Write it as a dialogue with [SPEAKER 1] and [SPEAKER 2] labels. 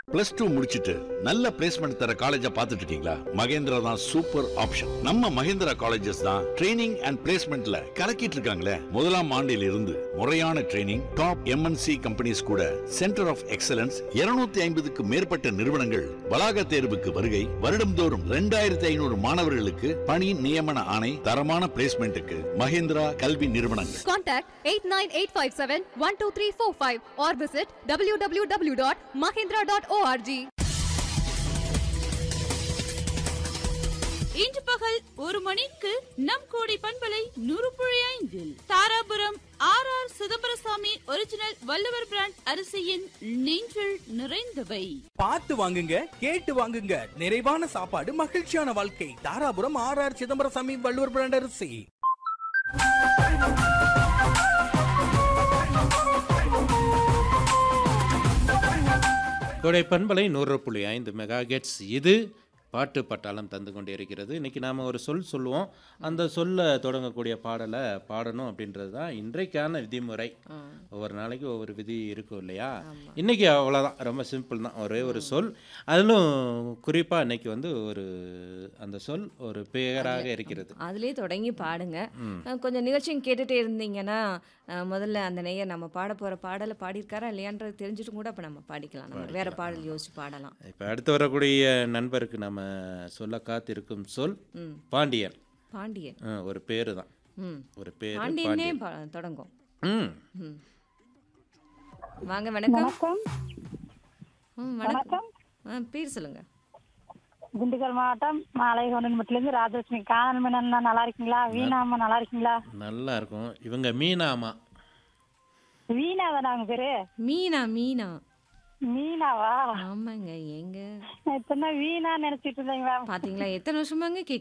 [SPEAKER 1] Plus two முடிச்சிட்டு நல்ல placement தர காலேஜா பார்த்துட்டு இருக்கீங்களா மகேந்திரா தான் சூப்பர் ஆப்ஷன் நம்ம மகேந்திரா காலேஜஸ் தான் ட்ரைனிங் அண்ட் பிளேஸ்மெண்ட்ல கலக்கிட்டு இருக்காங்களே முதலாம் ஆண்டில் இருந்து முறையான ட்ரைனிங் டாப் எம்என்சி கம்பெனிஸ் கூட சென்டர் ஆஃப் எக்ஸலன்ஸ் 250 ஐம்பதுக்கு மேற்பட்ட நிறுவனங்கள் வளாக தேர்வுக்கு வருகை வருடம்தோறும் ரெண்டாயிரத்தி ஐநூறு மாணவர்களுக்கு பணி நியமன ஆணை தரமான பிளேஸ்மெண்ட்டுக்கு மகேந்திரா கல்வி நிறுவனங்கள்
[SPEAKER 2] Contact 89857-12345 or visit www.mahindra.org.
[SPEAKER 3] இன்று பகல் ஒரு மணிக்கு நம் கோடி பண்பலை நூறு புள்ளி ஐந்தில் Dharapuram R R Chidambarasamy original Valluvar brand அரிசியின் நெஞ்சில் நிறைந்தவை
[SPEAKER 4] பார்த்து வாங்குங்க கேட்டு வாங்குங்க நிறைவான சாப்பாடு மகிழ்ச்சியான வாழ்க்கை Dharapuram R R Chidambarasamy Valluvar brand அரிசி
[SPEAKER 5] கோடை பண்பலை நூறு புள்ளி ஐந்து மெகா கெட்ஸ் இது பாட்டு பட்டாளம் தந்து கொண்டே இருக்கிறது இன்னைக்கு நாம் ஒரு சொல் சொல்லுவோம் அந்த சொல்ல தொடங்கக்கூடிய பாடலை பாடணும் அப்படின்றது தான் இன்றைக்கான விதிமுறை ஒவ்வொரு நாளைக்கு ஒவ்வொரு விதி இருக்கும் இல்லையா இன்னைக்கு அவ்வளோதான் ரொம்ப சிம்பிள் தான் ஒரே ஒரு சொல் அதிலும் குறிப்பாக இன்னைக்கு வந்து ஒரு அந்த சொல் ஒரு பெயராக இருக்கிறது
[SPEAKER 6] அதுலயே தொடங்கி பாடுங்க அஹ் கொஞ்சம் நிகழ்ச்சியும் கேட்டுட்டே இருந்தீங்கன்னா அஹ் முதல்ல அந்த நேயர் நம்ம பாட போற பாடலை பாடியிருக்காரா இல்லையான்றது தெரிஞ்சுட்டு கூட அப்ப நம்ம பாடிக்கலாம் நம்ம வேற பாடல் யோசிச்சு பாடலாம்
[SPEAKER 5] இப்போ அடுத்து வரக்கூடிய நண்பருக்கு நம்ம சொல்ல காத்திருக்கும் சொல்
[SPEAKER 6] ம்
[SPEAKER 5] பாண்டியன்
[SPEAKER 6] பாண்டியன்
[SPEAKER 5] ஆ, ஒரு பேரு தான்
[SPEAKER 6] ம்
[SPEAKER 5] ஒரு பேர்
[SPEAKER 6] பாண்டியனே பா- தொடங்கும்
[SPEAKER 5] ம்
[SPEAKER 6] ம் வாங்க வணக்கம்
[SPEAKER 7] வணக்கம்
[SPEAKER 6] ம் வணக்கம் ஆ பேர் சொல்லுங்க
[SPEAKER 7] திண்டுக்கல் மாவட்டம் மாலைகொண்டன்பட்டிலேருந்து ராஜலட்சுமி காணல் மீனண்ணா நல்லா இருக்கீங்களா வீணா அம்மா நல்லா இருக்கீங்களா
[SPEAKER 5] நல்லா இருக்கும் இவங்க மீனாமா
[SPEAKER 7] வீணா தானே அவங்க பேரு
[SPEAKER 6] மீனா மீனா
[SPEAKER 7] மீனாவா
[SPEAKER 6] ஆமாங்க ஏங்க
[SPEAKER 7] நான் இப்பதான் வீணா நினைச்சிட்டு இருந்தேங்க
[SPEAKER 6] பாத்தீங்களா எத்தனை வருஷமாங்க